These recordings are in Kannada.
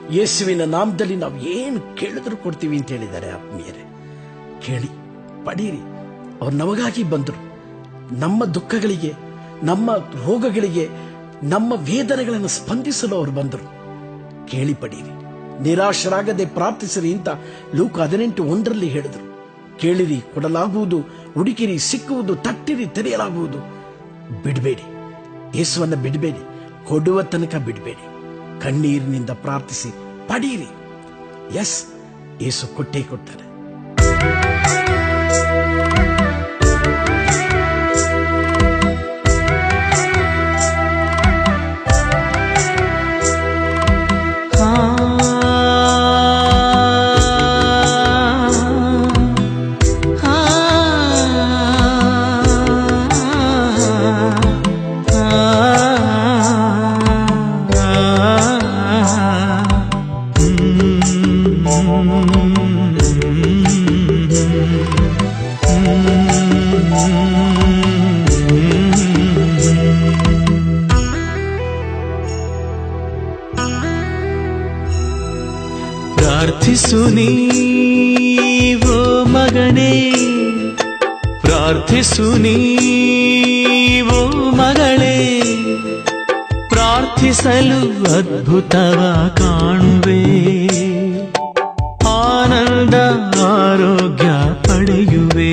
ಯೇಸುವಿನ ನಾಮದಲ್ಲಿ ನಾವು ಏನು ಕೇಳಿದ್ರು ಕೊಡ್ತೀವಿ ಅಂತ ಹೇಳಿದ್ದಾರೆ ಆತ್ಮೀಯರೇ ಕೇಳಿ ಪಡೀರಿ ಅವ್ರು ನಮಗಾಗಿ ಬಂದರು ನಮ್ಮ ದುಃಖಗಳಿಗೆ ನಮ್ಮ ರೋಗಗಳಿಗೆ ನಮ್ಮ ವೇದನೆಗಳನ್ನು ಸ್ಪಂದಿಸಲು ಅವರು ಬಂದರು ಕೇಳಿ ಪಡೀರಿ ನಿರಾಶರಾಗದೆ ಪ್ರಾರ್ಥಿಸಿರಿ ಅಂತ ಲೂಕ ಹದಿನೆಂಟು ಒಂದರಲ್ಲಿ ಹೇಳಿದರು ಕೇಳಿರಿ ಕೊಡಲಾಗುವುದು ಹುಡುಕಿರಿ ಸಿಕ್ಕುವುದು ತಟ್ಟಿರಿ ತೆರೆಯಲಾಗುವುದು ಬಿಡಬೇಡಿ ಯೇಸುವನ್ನ ಬಿಡಬೇಡಿ ಕೊಡುವ ತನಕ ಬಿಡಬೇಡಿ ಕಣ್ಣೀರಿನಿಂದ ಪ್ರಾರ್ಥಿಸಿ ಪಡೀರಿ ಎಸ್ ಯೇಸು ಕೊಟ್ಟೇ ಕೊಡ್ತಾರೆ ಪ್ರಾರ್ಥಿಸು ನೀವೋ ಮಗನೇ ಪ್ರಾರ್ಥಿಸು ನೀವೋ ಮಗಳೇ ಪ್ರಾರ್ಥಿಸಲು ಅದ್ಭುತವ ಕಾಣುವೆ ಆನಂದ ಆರೋಗ್ಯ ಪಡೆಯುವೆ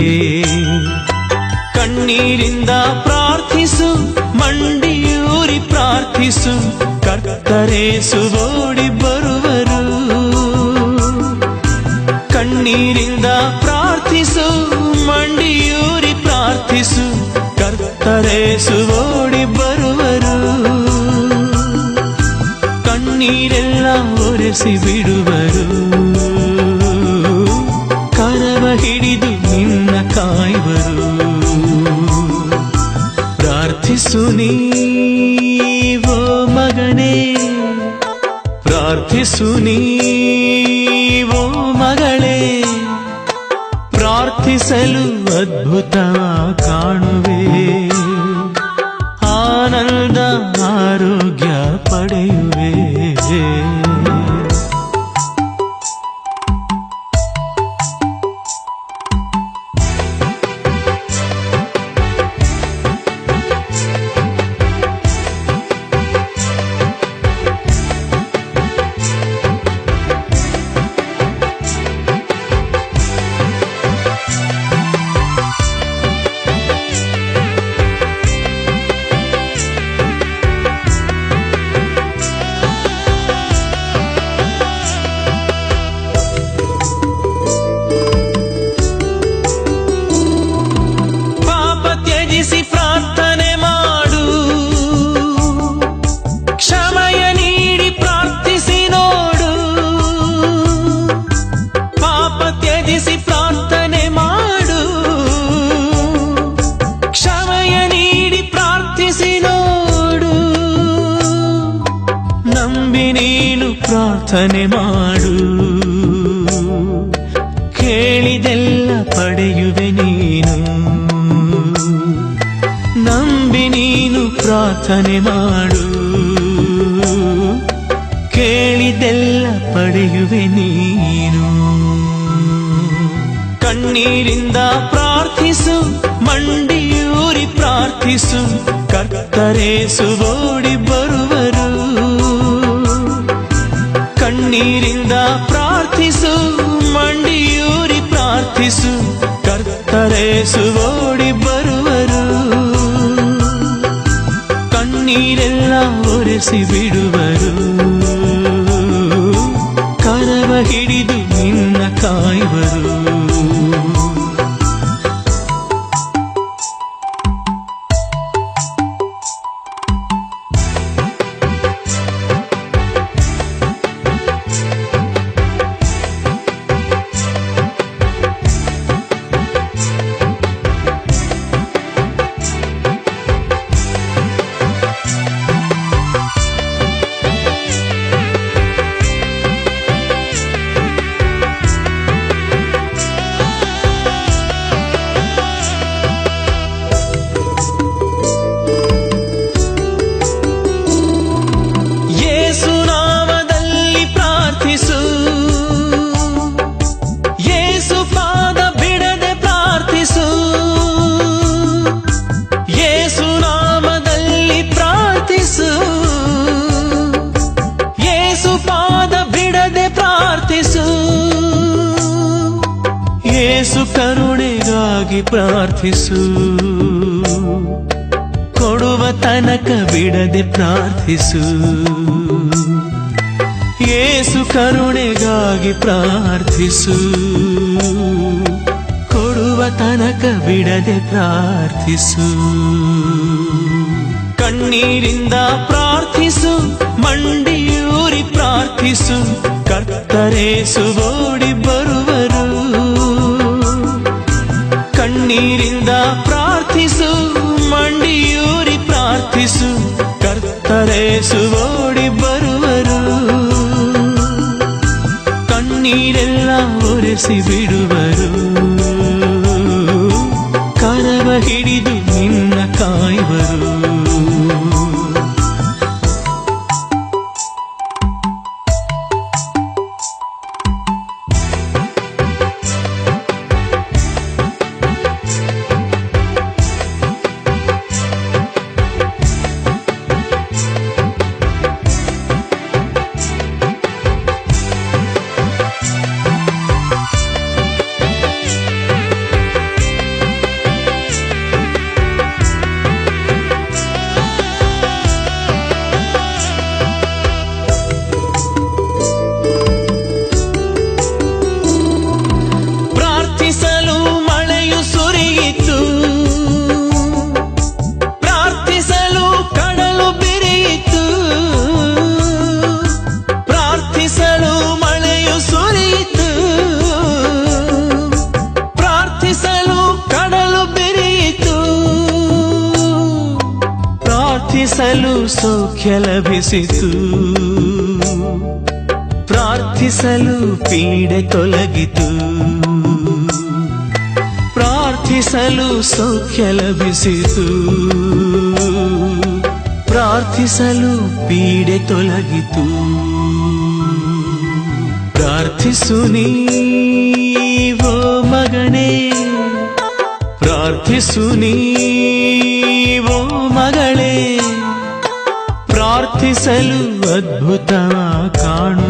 ಕಣ್ಣೀರಿಂದ ಪ್ರಾರ್ಥಿಸು ಮಂಡಿಯೂರಿ ಪ್ರಾರ್ಥಿಸು ಕರ್ತರೇಸು ಓಡಿ ಬರುವರು ಕಣ್ಣೀರಿಂದ ಪ್ರಾರ್ಥಿಸು ಮಂಡಿಯೂರಿ ಪ್ರಾರ್ಥಿಸು ಕರ್ತರೇಸು ಓಡಿ ಬರುವರು ಕಣ್ಣೀರೆಲ್ಲ ಒರೆಸಿ ಬಿಡುವರು ಕರವ ಹಿಡಿದು ನಿನ್ನ ಕಾಯುವರು ಪ್ರಾರ್ಥಿಸು ನೀವೋ ಮಗನೇ ಪ್ರಾರ್ಥಿಸು ನೀವೋ ಮಗಳೇ ಪ್ರಾರ್ಥಿಸಲು ಅದ್ಭುತ ಕಾಣುವೆ ಆನಂದ ಆರೋಗ್ಯ ಪಡೆಯುವೆ ಪಾಪ ತ್ಯಜಿಸಿ ಪ್ರಾರ್ಥನೆ ಮಾಡು ಕ್ಷಮಯ ನೀಡಿ ಪ್ರಾರ್ಥಿಸಿ ನೋಡು ಪಾಪ ತ್ಯಜಿಸಿ ಪ್ರಾರ್ಥನೆ ಮಾಡು ಕ್ಷಮಯ ನೀಡಿ ಪ್ರಾರ್ಥಿಸಿ ನೋಡು ನಂಬಿ ನೀನು ಪ್ರಾರ್ಥನೆ ಮಾಡು ಕೇಳಿದೆಲ್ಲ ಪಡೆಯುವೆ ನೀನು ನಂಬಿ ನೀನು ಪ್ರಾರ್ಥನೆ ಮಾಡು ಕೇಳಿದೆಲ್ಲ ಪಡೆಯುವೆ ನೀನು ಕಣ್ಣೀರಿಂದ ಪ್ರಾರ್ಥಿಸು ಮಂಡಿಯೂರಿ ಪ್ರಾರ್ಥಿಸು ಕರ್ತರೇಸು ಓಡಿ ಬರುವರು ಕಣ್ಣೀರಿಂದ ಪ್ರಾರ್ಥಿಸು ಮಂಡಿಯೂರಿ ಪ್ರಾರ್ಥಿಸು ಕರ್ತರೇಸು ಓಡಿ ಬರುವರು ಕಣ್ಣೀರೆಲ್ಲ ಒರೆಸಿ ಬಿಡುವರು ಕರವ ಹಿಡಿದು ನಿನ್ನ ಕಾಯುವರು ಕಣ್ಣೀರಿಲ್ಲದವರಿಗಾಗಿ ಪ್ರಾರ್ಥಿಸು ಕೊಡುವ ತನಕ ಬಿಡದೆ ಪ್ರಾರ್ಥಿಸು ಏಸು ಕರುಣೆಗಾಗಿ ಪ್ರಾರ್ಥಿಸು ಕೊಡುವ ತನಕ ಬಿಡದೆ ಪ್ರಾರ್ಥಿಸು ಕಣ್ಣೀರಿಂದ ಪ್ರಾರ್ಥಿಸು ಮಂಡಿಯೂರಿ ಪ್ರಾರ್ಥಿಸು ಕರ್ತರೇಸು ಓಡಿ ಬರುವರು ಕಣ್ಣೀರಿಂದ ಪ್ರಾರ್ಥಿಸು ಮಂಡಿಯೂರಿ ಪ್ರಾರ್ಥಿಸು ಕರ್ತರೇಸು ಓಡಿ ಬರುವರು ಕಣ್ಣೀರೆಲ್ಲ ಒರೆಸಿ ಬಿಡುವರು ಕರವ ಹಿಡಿದು ನಿನ್ನ ಕಾಯುವರು ಪ್ರಾರ್ಥಿಸಲು ಮಳೆಯು ಸುರಿಯಿತು ಪ್ರಾರ್ಥಿಸಲು ಕಡಲು ಬೆರೆಯಿತು ಪ್ರಾರ್ಥಿಸಲು ಮಳೆಯು ಸುರಿಯಿತು ಪ್ರಾರ್ಥಿಸಲು ಕಡಲು ಬೆರೆಯಿತು ಪ್ರಾರ್ಥಿಸಲು ಸೌಖ್ಯ ಲಭಿಸಿತು ಪ್ರಾರ್ಥಿಸಲು ಪೀಡೆ ತೊಲಗಿತು ಪ್ರಾರ್ಥಿಸಲು ಸೌಖ್ಯ ಲಭಿಸಿತು ಪ್ರಾರ್ಥಿಸಲು ಪೀಡೆ ತೊಲಗಿತು ಪ್ರಾರ್ಥಿಸು ನೀವೋ ಮಗನೇ ಪ್ರಾರ್ಥಿಸು ನೀವೋ ಮಗಳೇ ಪ್ರಾರ್ಥಿಸಲು ಅದ್ಭುತ ಕಾಣು